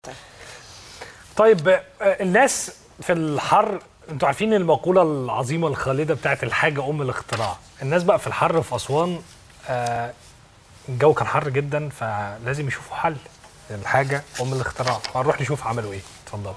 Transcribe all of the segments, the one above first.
طيب آه، الناس في الحر انتوا عارفين المقوله العظيمه الخالده بتاعت الحاجه ام الاختراع الناس بقى في الحر في اسوان آه، الجو كان حر جدا فلازم يشوفوا حل الحاجه ام الاختراع هنروح نشوف عملوا ايه اتفضل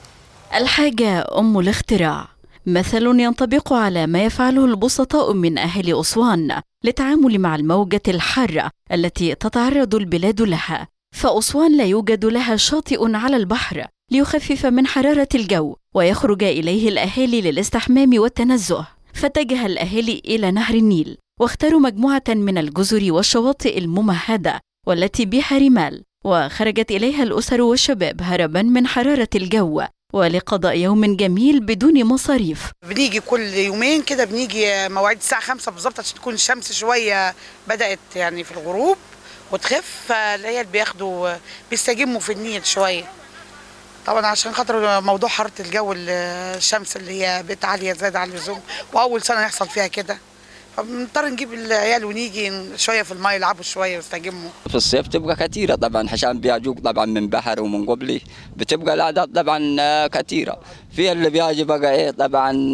الحاجة أم الاختراع مثل ينطبق على ما يفعله البسطاء من أهل أسوان للتعامل مع الموجة الحارة التي تتعرض البلاد لها فأسوان لا يوجد لها شاطئ على البحر ليخفف من حرارة الجو ويخرج إليه الأهالي للاستحمام والتنزه فاتجه الأهالي إلى نهر النيل واختاروا مجموعة من الجزر والشواطئ الممهدة والتي بها رمال وخرجت إليها الأسر والشباب هربا من حرارة الجو ولقضاء يوم جميل بدون مصاريف بنيجي كل يومين كده بنيجي مواعيد الساعة خمسة بالظبط عشان تكون الشمس شوية بدأت يعني في الغروب وتخف فالعيال بياخدوا بيستجموا في النيل شوية طبعا عشان خاطر موضوع حرارة الجو الشمس اللي هي بقت عالية زيادة عن اللزوم وأول سنة يحصل فيها كده فبنضطر نجيب العيال ونيجي شوية في الماء يلعبوا شوية ويستجموا في الصيف تبقى كثيرة طبعا عشان بيجوك طبعا من بحر ومن قبلي بتبقى الأعداد طبعا آه، كثيرة في اللي بيجي بقى إيه طبعا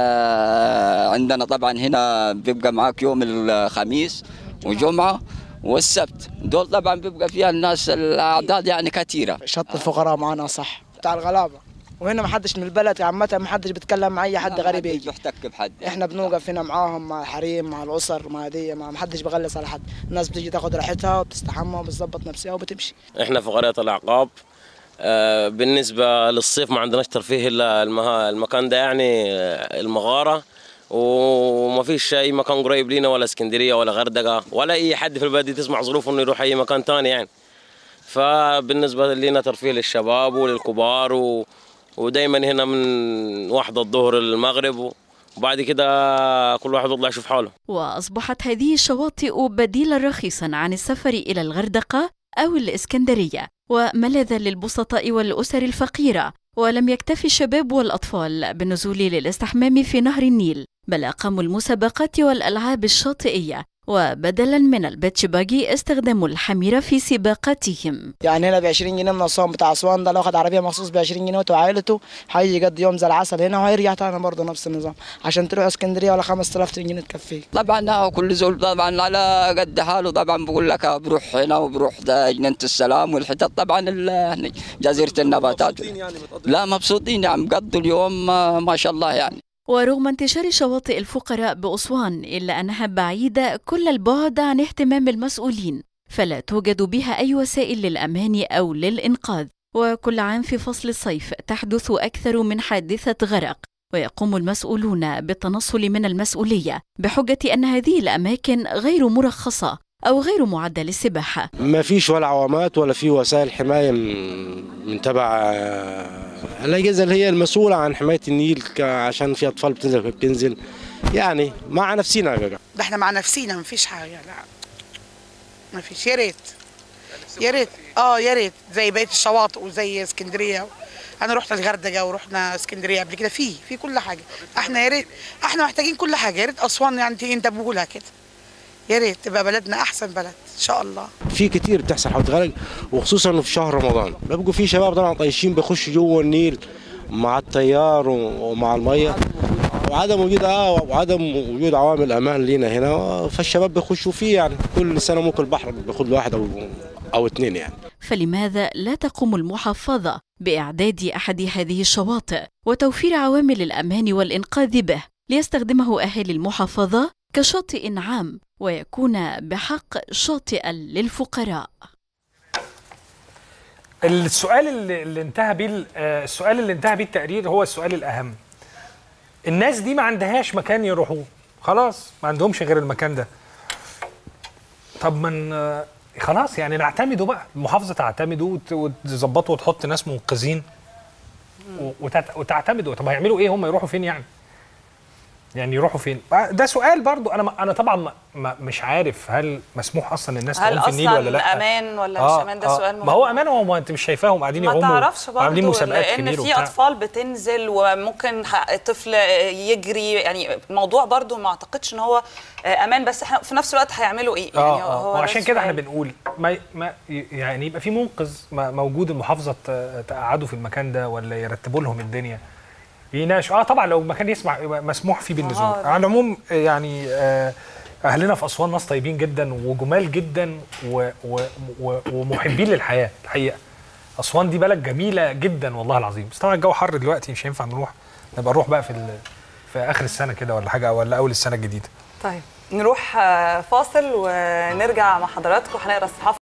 آه، عندنا طبعا هنا بيبقى معاك يوم الخميس وجمعة والسبت دول طبعا بيبقى فيها الناس الأعداد يعني كثيرة شط الفقراء معانا صح بتاع الغلابه وهنا ما حدش من البلد عامة ما حدش بيتكلم مع اي حد غريب يجي يحتك بحد احنا بنوقف هنا معاهم مع الحريم مع الاسر مع دي ما ما حدش بيغلس على حد الناس بتيجي تاخد راحتها وبتستحمى وبتظبط نفسها وبتمشي احنا في قريه العقاب آه، بالنسبه للصيف ما عندناش ترفيه الا المها- المكان ده يعني آه، المغاره وما فيش اي مكان قريب لينا ولا اسكندريه ولا غردقه ولا اي حد في البلد تسمع ظروفه انه يروح اي مكان تاني يعني فبالنسبه لنا ترفيه للشباب وللكبار و... ودايما هنا من واحدة الظهر للمغرب وبعد كده كل واحد يطلع يشوف حاله وأصبحت هذه الشواطئ بديلا رخيصا عن السفر إلى الغردقة أو الإسكندرية وملاذا للبسطاء والأسر الفقيرة ولم يكتفي الشباب والأطفال بالنزول للاستحمام في نهر النيل بل أقاموا المسابقات والألعاب الشاطئية وبدلا من البيتش باجي استخدموا الحميرة في سباقاتهم يعني هنا ب 20 جنيه من اسوان بتاع اسوان ده لو خد عربيه مخصوص ب 20 جنيه وعائلته هيجي يقضي يوم زي العسل هنا وهيرجع تاني برضه نفس النظام عشان تروح اسكندريه ولا 5000 جنيه تكفيه طبعا آه، كل زول طبعا على قد حاله طبعا بقول لك آه، بروح هنا وبروح ده جنينة السلام والحتت طبعا ال- هني جزيرة النباتات لا مبسوطين يعني قضوا اليوم آه، ما شاء الله يعني ورغم انتشار شواطئ الفقراء بأسوان إلا أنها بعيدة كل البعد عن اهتمام المسؤولين فلا توجد بها أي وسائل للأمان أو للإنقاذ وكل عام في فصل الصيف تحدث أكثر من حادثة غرق ويقوم المسؤولون بالتنصل من المسؤولية بحجة أن هذه الأماكن غير مرخصة أو غير معدة للسباحة ما فيش ولا عوامات ولا في وسائل حمايه من من تبع آه، الاجهزه اللي هي المسؤوله عن حمايه النيل ك- عشان في اطفال بتنزل بتنزل يعني مع نفسينا بقى. ده احنا مع نفسينا مفيش حاجة لا مفيش يا ريت يا ريت اه يا ريت زي بقية الشواطئ وزي اسكندرية انا رحت الغردقة ورحنا اسكندرية قبل كده في في كل حاجة احنا يا ريت احنا محتاجين كل حاجة يا ريت اسوان يعني تيجي انت بقولها كده يا ريت تبقى بلدنا احسن بلد ان شاء الله في كتير بتحصل حوادث غرق وخصوصا في شهر رمضان بيبقوا في شباب طبعا طايشين بيخشوا جوه النيل مع التيار و- ومع الميه وعدم وجود اه وعدم وجود عوامل امان لينا هنا فالشباب بيخشوا فيه يعني كل سنه ممكن البحر بياخد له واحد او او اثنين يعني فلماذا لا تقوم المحافظة بإعداد أحد هذه الشواطئ وتوفير عوامل الأمان والإنقاذ به ليستخدمه أهالي المحافظة كشاطئ عام ويكون بحق شاطئا للفقراء السؤال اللي, اللي انتهى بيه ال- آه، السؤال اللي انتهى بيه التقرير هو السؤال الاهم الناس دي ما عندهاش مكان يروحوه خلاص ما عندهمش غير المكان ده طب من آه، خلاص يعني نعتمدوا بقى المحافظه تعتمدوا وت- وتظبطوا وتحط ناس منقذين و- وتعت- وتعتمدوا طب هيعملوا ايه هم يروحوا فين يعني يعني يروحوا فين ده سؤال برضو انا انا طبعا ما ما مش عارف هل مسموح اصلا للناس هل تعوم في النيل اصلا ولا لا امان ولا مش امان ده سؤال مهم ما هو امان هو ما انت مش شايفاهم قاعدين ما يعوموا تعرفش وعاملين برضه مسابقات لان كبيره في وبتاع. اطفال بتنزل وممكن ح- طفل يجري يعني الموضوع برضه ما اعتقدش ان هو امان بس احنا في نفس الوقت هيعملوا ايه اه يعني هو- اه هو ده وعشان كده احنا السؤال. بنقول ما ما يعني يبقى في منقذ ما- موجود المحافظه ت- تقعدوا في المكان ده ولا يرتبوا لهم الدنيا يناقشوا اه طبعا لو المكان يسمح يبقى مسموح فيه بالنزول آه، ده. على العموم آه، يعني آه اهلنا في اسوان ناس طيبين جدا وجمال جدا و و و ومحبين للحياه الحقيقه اسوان دي بلد جميله جدا والله العظيم بس طبعا الجو حر دلوقتي مش هينفع نروح نبقى نروح بقى في ال- في اخر السنه كده ولا حاجه ولا اول السنه الجديده طيب نروح آه، فاصل ونرجع مع حضراتكم هنقرا الصحافه